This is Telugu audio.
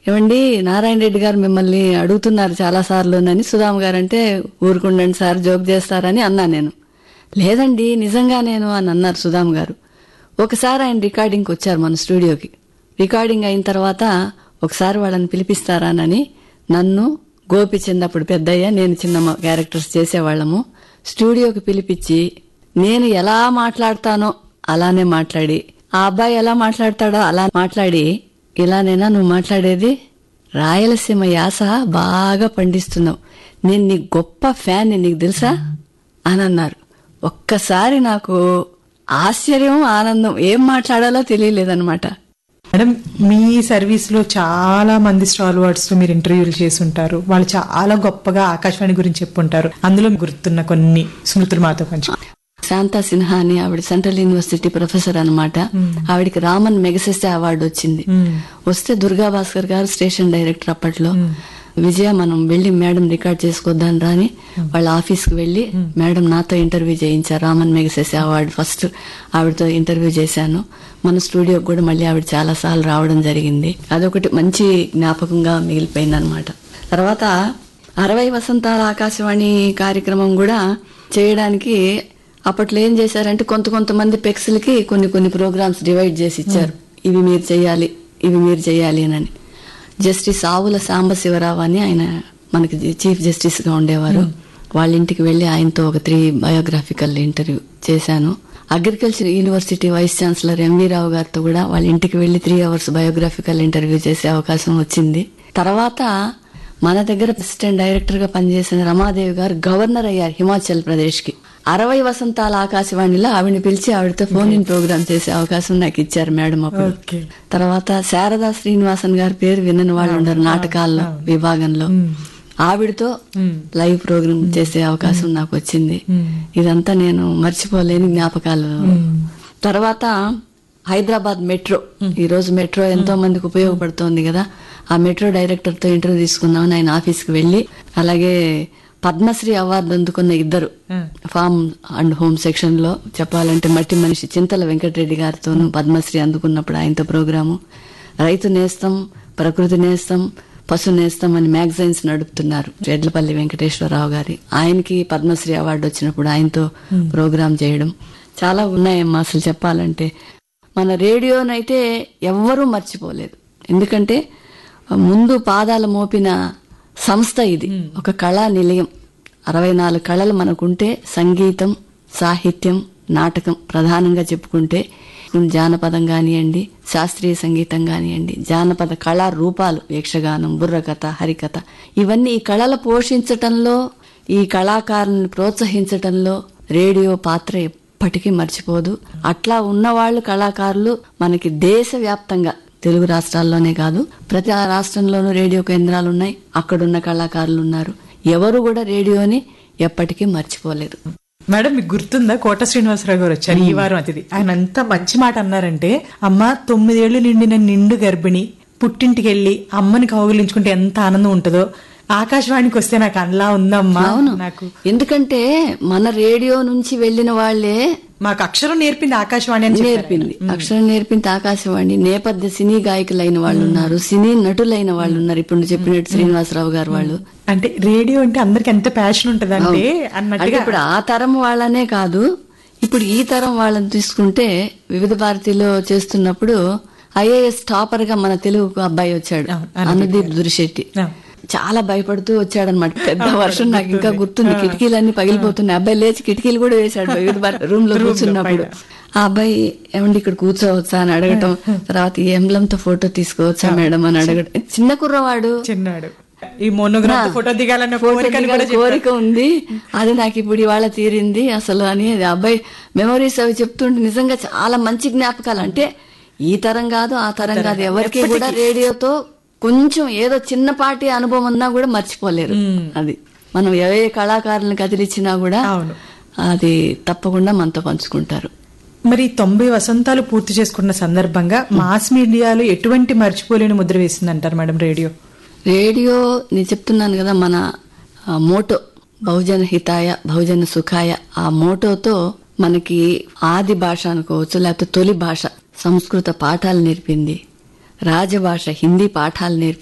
ఏమండి నారాయణ రెడ్డి గారు మిమ్మల్ని అడుగుతున్నారు చాలా సార్లు అని సుధామ గారు అంటే ఊరుకుండండి సార్ జోక్ చేస్తారని అన్నా నేను లేదండి నిజంగా నేను అని అన్నారు సుధామ గారు ఒకసారి ఆయన రికార్డింగ్కి వచ్చారు మన స్టూడియోకి రికార్డింగ్ అయిన తర్వాత ఒకసారి వాళ్ళని పిలిపిస్తారానని నన్ను గోపిచంద్ అప్పుడు పెద్దయ్య నేను చిన్న క్యారెక్టర్స్ చేసేవాళ్ళము స్టూడియోకి పిలిపించి నేను ఎలా మాట్లాడతానో అలానే మాట్లాడి ఆ అబ్బాయి ఎలా మాట్లాడతాడో అలా మాట్లాడి ఇలానేనా నువ్వు మాట్లాడేది రాయలసీమ యాస బాగా పండిస్తున్నావు నేను నీ గొప్ప ఫ్యాన్ నీకు తెలుసా అని అన్నారు ఒక్కసారి నాకు ఆశ్చర్యం ఆనందం ఏం మాట్లాడాలో తెలియలేదన్నమాట మేడం మీ సర్వీస్ లో చాలా మంది స్టాల్ వర్డ్స్ తో మీరు ఇంటర్వ్యూలు చేసి ఉంటారు వాళ్ళు చాలా గొప్పగా ఆకాశవాణి గురించి చెప్పుంటారు అందులో గుర్తున్న కొన్ని స్మృతులు మాతో పంచు శాంతా సిన్హా అని ఆవిడ సెంట్రల్ యూనివర్సిటీ ప్రొఫెసర్ అన్నమాట ఆవిడకి రామన్ మెగసెస్టే అవార్డు వచ్చింది వస్తే దుర్గా భాస్కర్ గారు స్టేషన్ డైరెక్టర్ అప్పట్లో విజయ మనం వెళ్లి మేడం రికార్డ్ చేసుకోద్దాం రాని వాళ్ళ ఆఫీస్ కి వెళ్లి మేడం నాతో ఇంటర్వ్యూ చేయించారు రామన్ మెగసెస్ అవార్డు ఫస్ట్ ఆవిడతో ఇంటర్వ్యూ చేశాను మన స్టూడియోకి కూడా మళ్ళీ ఆవిడ చాలా సార్లు రావడం జరిగింది అదొకటి మంచి జ్ఞాపకంగా మిగిలిపోయింది అనమాట తర్వాత అరవై వసంతాల ఆకాశవాణి కార్యక్రమం కూడా చేయడానికి అప్పట్లో ఏం చేశారంటే కొంత కొంతమంది పెక్స్లకి కొన్ని కొన్ని ప్రోగ్రామ్స్ డివైడ్ చేసి ఇచ్చారు ఇవి మీరు చేయాలి ఇవి మీరు చేయాలి అని జస్టిస్ ఆవుల సాంబశివరావు అని ఆయన మనకి చీఫ్ జస్టిస్ గా ఉండేవారు వాళ్ళ ఇంటికి వెళ్లి ఆయనతో ఒక త్రీ బయోగ్రాఫికల్ ఇంటర్వ్యూ చేశాను agriculture university vice chancellor M V Rao గారితో కూడా వాళ్ళ ఇంటికి వెళ్లి త్రీ అవర్స్ బయోగ్రాఫికల్ ఇంటర్వ్యూ చేసే అవకాశం వచ్చింది తర్వాత మన దగ్గర అసిస్టెంట్ డైరెక్టర్ గా పనిచేసిన రమాదేవి గారు గవర్నర్ అయ్యారు హిమాచల్ ప్రదేశ్ కి అరవై వసంతాల ఆకాశవాణిలో ఆవిడని పిలిచి ఆవిడతో ఫోన్ ఇన్ ప్రోగ్రామ్ చేసే అవకాశం నాకు ఇచ్చారు మేడం అప్పుడు ఓకే తర్వాత శారదా శ్రీనివాసన్ గారి పేరు వినని వాళ్ళు ఉండరు నాటకాల్లో విభాగంలో ఆవిడతో లైవ్ ప్రోగ్రామ్ చేసే అవకాశం నాకు వచ్చింది ఇదంతా నేను మర్చిపోలేని జ్ఞాపకాలు తర్వాత హైదరాబాద్ మెట్రో ఈ రోజు మెట్రో ఎంతో మందికి ఉపయోగపడుతోంది కదా ఆ మెట్రో డైరెక్టర్ తో ఇంటర్వ్యూ తీసుకుందామని ఆయన ఆఫీస్కి వెళ్లి అలాగే పద్మశ్రీ అవార్డు అందుకున్న ఇద్దరు ఫార్మ్ అండ్ హోమ్ సెక్షన్ లో చెప్పాలంటే మట్టి మనిషి చింతల వెంకటరెడ్డి గారితోనూ పద్మశ్రీ అందుకున్నప్పుడు ఆయనతో ప్రోగ్రాము రైతు నేస్తం ప్రకృతి నేస్తం పశు నేస్తం అని మ్యాగజైన్స్ నడుపుతున్నారు ఎడ్లపల్లి వెంకటేశ్వరరావు గారి ఆయనకి పద్మశ్రీ అవార్డు వచ్చినప్పుడు ఆయనతో ప్రోగ్రాం చేయడం చాలా ఉన్నాయమ్మా అసలు చెప్పాలంటే మన రేడియోనైతే ఎవ్వరూ మర్చిపోలేదు ఎందుకంటే ముందు పాదాలు మోపిన సంస్థ ఇది ఒక కళా నిలయం అరవై నాలుగు కళలు మనకుంటే సంగీతం సాహిత్యం నాటకం ప్రధానంగా చెప్పుకుంటే జానపదం కానివ్వండి శాస్త్రీయ సంగీతం కానివ్వండి జానపద కళా రూపాలు యక్షగానం బుర్రకథ హరికథ ఇవన్నీ ఈ కళలు పోషించటంలో ఈ కళాకారులను ప్రోత్సహించటంలో రేడియో పాత్ర ఎప్పటికీ మర్చిపోదు అట్లా ఉన్నవాళ్లు కళాకారులు మనకి దేశవ్యాప్తంగా తెలుగు రాష్ట్రాల్లోనే కాదు ప్రతి రాష్ట్రంలోనూ రేడియో కేంద్రాలు ఉన్నాయి అక్కడున్న కళాకారులు ఉన్నారు ఎవరు కూడా రేడియోని ఎప్పటికీ మర్చిపోలేరు మేడం మీకు గుర్తుందా కోట శ్రీనివాసరావు గారు వచ్చారు ఈ వారం అతిథి ఆయన అంత మంచి మాట అన్నారంటే అమ్మ తొమ్మిదేళ్లు నిండిన నిండు గర్భిణి పుట్టింటికి వెళ్ళి అమ్మని కౌగిలించుకుంటే ఎంత ఆనందం ఉంటుందో ఆకాశవాణికి వస్తే నాకు అలా ఉందమ్మా నాకు ఎందుకంటే మన రేడియో నుంచి వెళ్లిన వాళ్లే మాకు అక్షరం నేర్పింది ఆకాశవాణి అని చెప్పారు. నేర్పింది అక్షరం నేర్పింది ఆకాశవాణి నేపథ్య సినీ గాయకులైన వాళ్ళు ఉన్నారు సినీ నటులైన వాళ్ళు ఉన్నారు ఇప్పుడు నువ్వు చెప్పినట్టు శ్రీనివాసరావు గారు వాళ్ళు అంటే రేడియో అంటే అందరికి ఎంత ప్యాషన్ ఉంటదంటే అంటే అన్నట్టుగా ఇప్పుడు ఆ తరం వాళ్ళనే కాదు ఇప్పుడు ఈ తరం వాళ్ళని తీసుకుంటే వివిధ భారతిలో చేస్తున్నప్పుడు ఐఏఎస్ టాపర్ గా మన తెలుగు అబ్బాయి వచ్చాడు అవును, అనుదీప్ అనుదీప్ దురిశెట్టి ఆ. చాలా భయపడుతూ వచ్చాడనమాట పెద్ద వర్షం నాకు ఇంకా గుర్తుంది కిటికీలన్నీ పగిలిపోతున్నాయి అబ్బాయి లేచి కిటికీలు కూడా వేశాడు వివిధ భారతి రూమ్ లో కూర్చున్నప్పుడు ఆ అబ్బాయి ఏమండి ఇక్కడ కూర్చోవచ్చా అని అడగటం తర్వాత ఈ emblem తో ఫోటో తీసుకోవచ్చా మేడం అని అడగటం చిన్న కుర్రవాడు చిన్నాడు ఈ మోనోగ్రాఫ్ ఫోటో దిగాలన్న ఫోటో కోరికని కూడా దిగాలి కోరిక ఉంది అది నాకు ఇప్పుడు ఇవాళ తీరింది అసలు అని అది అబ్బాయి మెమరీస్ అవి చెప్తుంటే నిజంగా చాలా మంచి జ్ఞాపకాలు అంటే ఈ తరం కాదు ఆ తరం కాదు ఎవరికి కూడా రేడియోతో కొంచెం ఏదో చిన్నపాటి అనుభవం ఉన్నా కూడా మర్చిపోలేరు అది మనం ఏ ఏ కళాకారులను కదిలిచ్చినా కూడా అవును. అది తప్పకుండా మనతో పంచుకుంటారు మరి తొంభై వసంతాలు పూర్తి చేసుకున్న సందర్భంగా మాస్ మీడియాలో ఎటువంటి మర్చిపోలేని ముద్ర వేసింది అంటారు మేడం రేడియో రేడియో నేను చెప్తున్నాను కదా మన ఆ, మోటో బహుజన హితాయ బహుజన సుఖాయ ఆ మోటోతో మనకి ఆది భాష అనుకోవచ్చు లేకపోతే తొలి భాష సంస్కృత పాఠాలు నేర్పింది రాజభాష హిందీ పాఠాలు నేర్పింది